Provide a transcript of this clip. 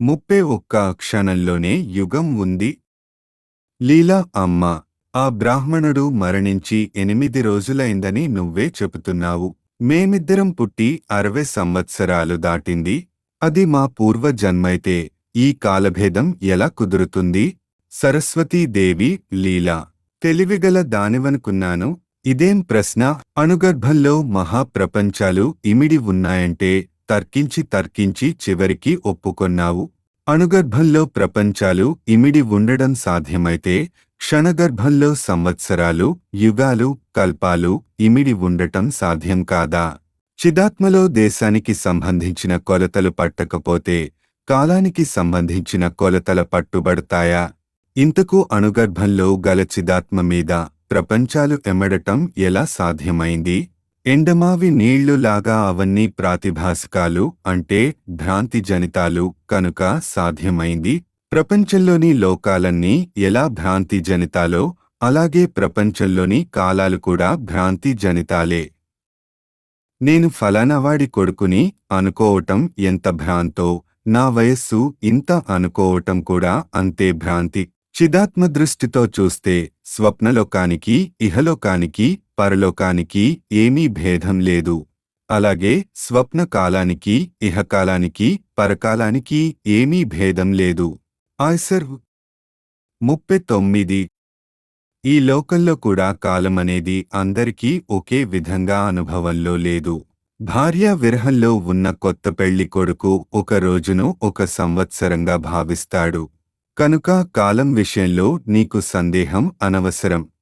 ముప్పై ఒక్క క్షణంలోనే యుగం ఉంది లీలా అమ్మ ఆ బ్రాహ్మణుడు మరణించి ఎనిమిది రోజులైందని నువ్వే చెబుతున్నావు మేమిద్దరం పుట్టి అరవై సంవత్సరాలు దాటింది అది మా పూర్వజన్మైతే ఈ కాలభేదం ఎలా కుదురుతుంది సరస్వతీదేవి లీలా తెలివిగల దానివనుకున్నాను ఇదేం ప్రశ్న అణుగర్భంలో మహాప్రపంచాలు ఇమిడి ఉన్నాయంటే తర్కించి తర్కించి చివరికి ఒప్పుకొన్నావు అణుగర్భంలో ప్రపంచాలు ఇమిడి ఉండడం సాధ్యమైతే క్షణగర్భంలో సంవత్సరాలు యుగాలు కల్పాలు ఇమిడి ఉండటం సాధ్యం కాదా చిదాత్మలో దేశానికి సంబంధించిన కొలతలు పట్టకపోతే కాలానికి సంబంధించిన కొలతల పట్టుబడతాయా ఇంతకు అణుగర్భంలో గల చిదాత్మ మీద ప్రపంచాలు ఎమడటం ఎలా సాధ్యమైంది ఎండమావి నీళ్లులాగా అవన్నీ ప్రాతిభాసికాలు అంటే భ్రాంతి జనితాలు కనుక సాధ్యమైంది ప్రపంచంలోని లోకాలన్నీ ఎలా భ్రాంతి జనితాలో అలాగే ప్రపంచంలోని కాలాలు కూడా భ్రాంతి జనితాలే నేను ఫలానావాడి కొడుకుని అనుకోవటం ఎంత భ్రాంతో నా వయస్సు ఇంత అనుకోవటం కూడా అంతే భ్రాంతి చిదాత్మ దృష్టితో చూస్తే స్వప్నలోకానికి ఇహలోకానికి పరలోకానికి ఏమీ భేదం లేదు అలాగే స్వప్న కాలానికి ఇహకాలానికి పరకాలానికి ఏమీ భేదం లేదు ఆయ్సర్ ముప్పై తొమ్మిది ఈ లోకంలో కూడా కాలమనేది అందరికీ ఒకే విధంగా అనుభవంలో లేదు భార్య విరహంలో ఉన్న కొత్త పెళ్లి కొడుకు ఒక రోజును ఒక సంవత్సరంగా భావిస్తాడు కనుక కాలం విషయంలో నీకు సందేహం అనవసరం